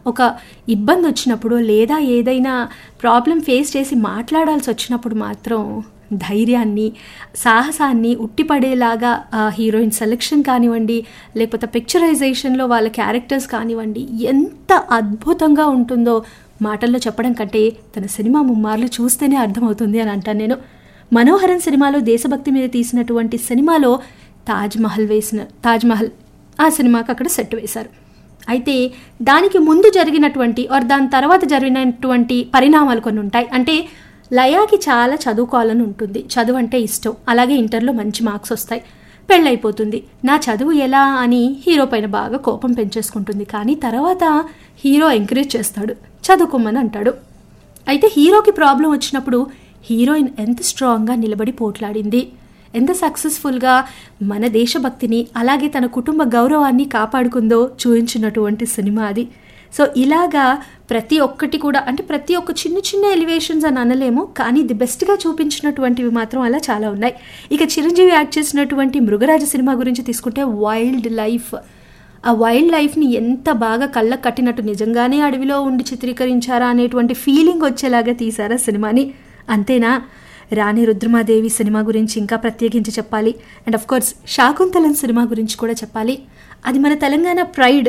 ఒక ఇబ్బంది వచ్చినప్పుడు లేదా ఏదైనా ప్రాబ్లం ఫేస్ చేసి మాట్లాడాల్సి వచ్చినప్పుడు మాత్రం ధైర్యాన్ని సాహసాన్ని ఉట్టిపడేలాగా ఆ హీరోయిన్ సెలెక్షన్ కానివ్వండి లేకపోతే పిక్చరైజేషన్లో వాళ్ళ క్యారెక్టర్స్ కానివ్వండి ఎంత అద్భుతంగా ఉంటుందో మాటల్లో చెప్పడం కంటే తన సినిమా ముమ్మార్లు చూస్తేనే అర్థమవుతుంది అని అంటాను నేను మనోహరన్ సినిమాలో దేశభక్తి మీద తీసినటువంటి సినిమాలో తాజ్ మహల్ వేసిన తాజ్ మహల్ ఆ సినిమాకి అక్కడ సెట్ వేశారు అయితే దానికి ముందు జరిగినటువంటి ఆర్ దాని తర్వాత జరిగినటువంటి పరిణామాలు కొన్ని ఉంటాయి అంటే లయాకి చాలా చదువుకోవాలని ఉంటుంది చదువు అంటే ఇష్టం అలాగే ఇంటర్లో మంచి మార్క్స్ వస్తాయి పెళ్ళైపోతుంది నా చదువు ఎలా అని హీరో పైన బాగా కోపం పెంచేసుకుంటుంది కానీ తర్వాత హీరో ఎంకరేజ్ చేస్తాడు చదువుకోమని అంటాడు అయితే హీరోకి ప్రాబ్లం వచ్చినప్పుడు హీరోయిన్ ఎంత స్ట్రాంగ్గా నిలబడి పోట్లాడింది ఎంత సక్సెస్ఫుల్గా మన దేశభక్తిని అలాగే తన కుటుంబ గౌరవాన్ని కాపాడుకుందో చూపించినటువంటి సినిమా అది సో ఇలాగా ప్రతి ఒక్కటి కూడా అంటే ప్రతి ఒక్క చిన్న చిన్న ఎలివేషన్స్ అని అనలేము కానీ ది బెస్ట్గా చూపించినటువంటివి మాత్రం అలా చాలా ఉన్నాయి ఇక చిరంజీవి యాక్ట్ చేసినటువంటి మృగరాజ సినిమా గురించి తీసుకుంటే వైల్డ్ లైఫ్ ఆ వైల్డ్ లైఫ్ని ఎంత బాగా కళ్ళకు కట్టినట్టు నిజంగానే అడవిలో ఉండి చిత్రీకరించారా అనేటువంటి ఫీలింగ్ వచ్చేలాగా తీశారా సినిమాని అంతేనా రాణి రుద్రమాదేవి సినిమా గురించి ఇంకా ప్రత్యేకించి చెప్పాలి and of course Shakuntalam cinema గురించి కూడా చెప్పాలి అది మన తెలంగాణ ప్రైడ్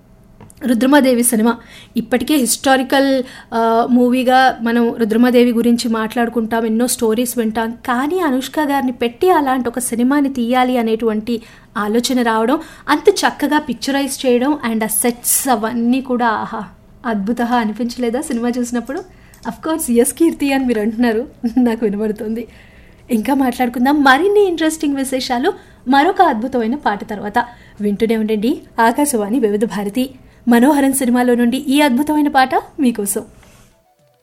రుద్రమాదేవి సినిమా ఇప్పటికే హిస్టారికల్ మూవీగా మనం రుద్రమాదేవి గురించి మాట్లాడుకుంటాం ఎన్నో స్టోరీస్ వింటాం కానీ అనుష్క గారిని పెట్టి అలాంటి ఒక సినిమాని తీయాలి అనేటువంటి ఆలోచన రావడం అంత చక్కగా పిక్చరైజ్ చేయడం అండ్ ఆ సెట్స్ అవన్నీ కూడా ఆహా అద్భుత అనిపించలేదా సినిమా చూసినప్పుడు అఫ్ కోర్స్ ఎస్ కీర్తి అని మీరు అంటున్నారు నాకు వినబడుతుంది ఇంకా మాట్లాడుకుందాం మరిన్ని ఇంట్రెస్టింగ్ విశేషాలు మరొక అద్భుతమైన పాట తర్వాత వింటూనే ఉండండి ఆకాశవాణి వివిధ భారతి మనోహరన్ సినిమాలో నుండి ఈ అద్భుతమైన పాట మీకోసం